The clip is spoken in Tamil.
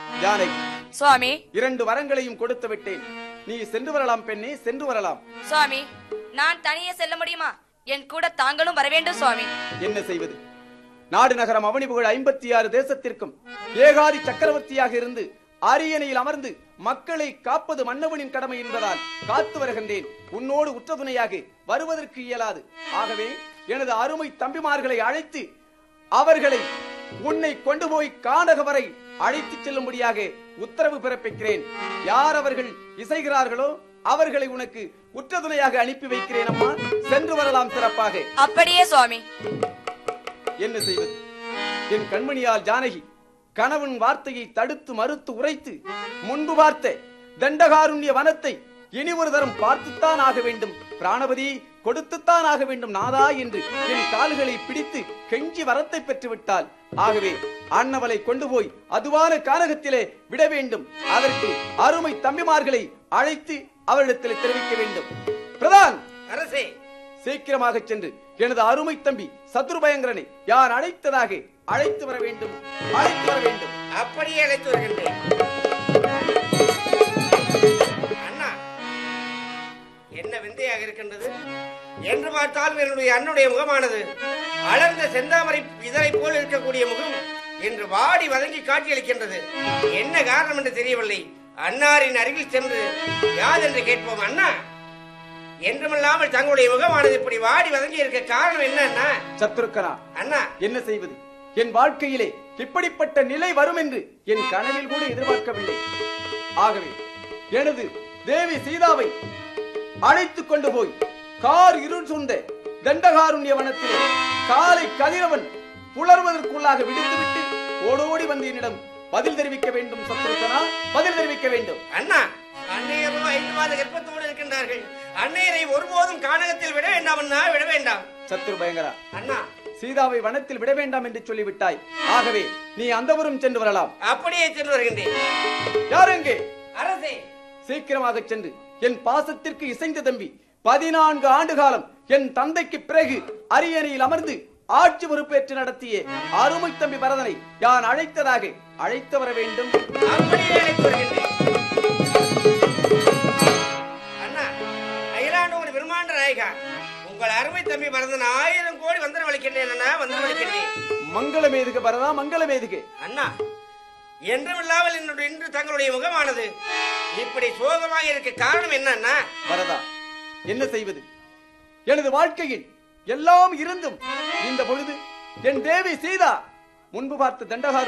ஜானகி சுவாமி இரண்டு வரங்களையும் கொடுத்து விட்டேன் நீ சென்று வரலாம் பெண்ணே சென்று வரலாம் சுவாமி நான் தனியே செல்ல முடியுமா என் கூட தாங்களும் வர வேண்டும் சுவாமி என்ன செய்வது நாடு நகரம் அவனி புகழ் ஐம்பத்தி ஆறு தேசத்திற்கும் ஏகாதி சக்கரவர்த்தியாக இருந்து அரியணையில் அமர்ந்து மக்களை காப்பது மன்னவனின் கடமை என்பதால் காத்து வருகின்றேன் உன்னோடு உற்ற துணையாக வருவதற்கு இயலாது ஆகவே எனது அருமை தம்பிமார்களை அழைத்து அவர்களை உன்னை கொண்டு போய் கானக வரை அழைத்துச் செல்லும்படியாக உத்தரவு பிறப்பிக்கிறேன் யார் அவர்கள் இசைகிறார்களோ அவர்களை உனக்கு உற்ற துணையாக அனுப்பி வைக்கிறேன் அம்மா சென்று வரலாம் சிறப்பாக அப்படியே சுவாமி என்ன செய்வது என் கண்மணியால் ஜானகி கணவன் வார்த்தையை தடுத்து மறுத்து உரைத்து முன்பு பார்த்த தண்டகாருண்ய வனத்தை இனி ஒரு தரம் பார்த்துத்தான் ஆக வேண்டும் பிராணபதி கொடுத்துத்தான் ஆக வேண்டும் நாதா என்று என் கால்களை பிடித்து கெஞ்சி வரத்தை பெற்று விட்டால் ஆகவே அன்னவளை கொண்டு போய் அதுவான கானகத்திலே விட வேண்டும் அதற்கு அருமை தம்பிமார்களை அழைத்து அவரிடத்தில் தெரிவிக்க வேண்டும் பிரதான் அரசே சீக்கிரமாக சென்று எனது அருமை தம்பி சத்ருபயங்கரனை யார் அழைத்ததாக அழைத்து வர வேண்டும் அழைத்து வர வேண்டும் அப்படியே அழைத்து வருகின்றேன் அண்ணா என்ன விந்தையாக இருக்கின்றது என்று பார்த்தால் என்னுடைய அண்ணுடைய முகமானது அடர்ந்த செந்தாமரை இதழை போல் இருக்கக்கூடிய முகம் என்று வாடி வதங்கி காட்சியளிக்கின்றது என்ன காரணம் என்று தெரியவில்லை அன்னாரின் அருகில் சென்று யாதென்று கேட்போம் அண்ணா என்றுமில்லாமல் தங்களுடைய முகமானது இப்படி வாடி வதங்கி இருக்க காரணம் என்ன அண்ணா சத்ருக்கனா அண்ணா என்ன செய்வது என் வாழ்க்கையிலே இப்படிப்பட்ட நிலை வரும் என்று என் கனவில் கூட எதிர்பார்க்கவில்லை ஆகவே எனது தேவி சீதாவை அழைத்துக் கொண்டு போய் கார் இருள் சூழ்ந்த தண்டகாருண்ய வனத்திலே காலை கதிரவன் புலர்வதற்குள்ளாக விடுத்துவிட்டு ஓடோடி வந்து என்னிடம் பதில் தெரிவிக்க வேண்டும் சத்ருக்கனா பதில் தெரிவிக்க வேண்டும் அண்ணா அன்னையரும் ஐந்து மாத கர்ப்பத்தோடு இருக்கின்றார்கள் அன்னையரை ஒருபோதும் கானகத்தில் விட வேண்டாம் அண்ணா விட வேண்டாம் சத்ரு பயங்கரா அண்ணா சீதாவை வனத்தில் விட வேண்டாம் என்று சொல்லிவிட்டாய் ஆகவே நீ அந்தவரும் சென்று வரலாம் அப்படியே சென்று வருகின்றேன் யார் எங்கே அரசே சீக்கிரமாக சென்று என் பாசத்திற்கு இசைந்த தம்பி பதினான்கு ஆண்டு காலம் என் தந்தைக்கு பிறகு அரியணையில் அமர்ந்து ஆட்சி பொறுப்பேற்று நடத்திய அருமை தம்பி பரதனை யான் அழைத்ததாக அழைத்து வர வேண்டும் அப்படியே அழைத்து வருகின்றேன் அண்ணா அகிலாண்டோடு பிரம்மாண்ட நாயகா உங்கள் அருமை தம்பி பரதன் ஆயிரம் கோடி வந்தன வலிக்கின்றேன் அண்ணா வந்தன வலிக்கின்றேன் மங்களமேதுக பரதா மங்களமேதுக அண்ணா என்றுமில்லாமல் என்னுடைய இன்று தங்களுடைய முகமானது இப்படி சோகமாக இருக்க காரணம் என்ன அண்ணா பரதா என்ன செய்வது எனது வாழ்க்கையில் எல்லாம் இருந்தும் இந்த பொழுது என் தேவி சீதா முன்பு பார்த்த தண்டகாரு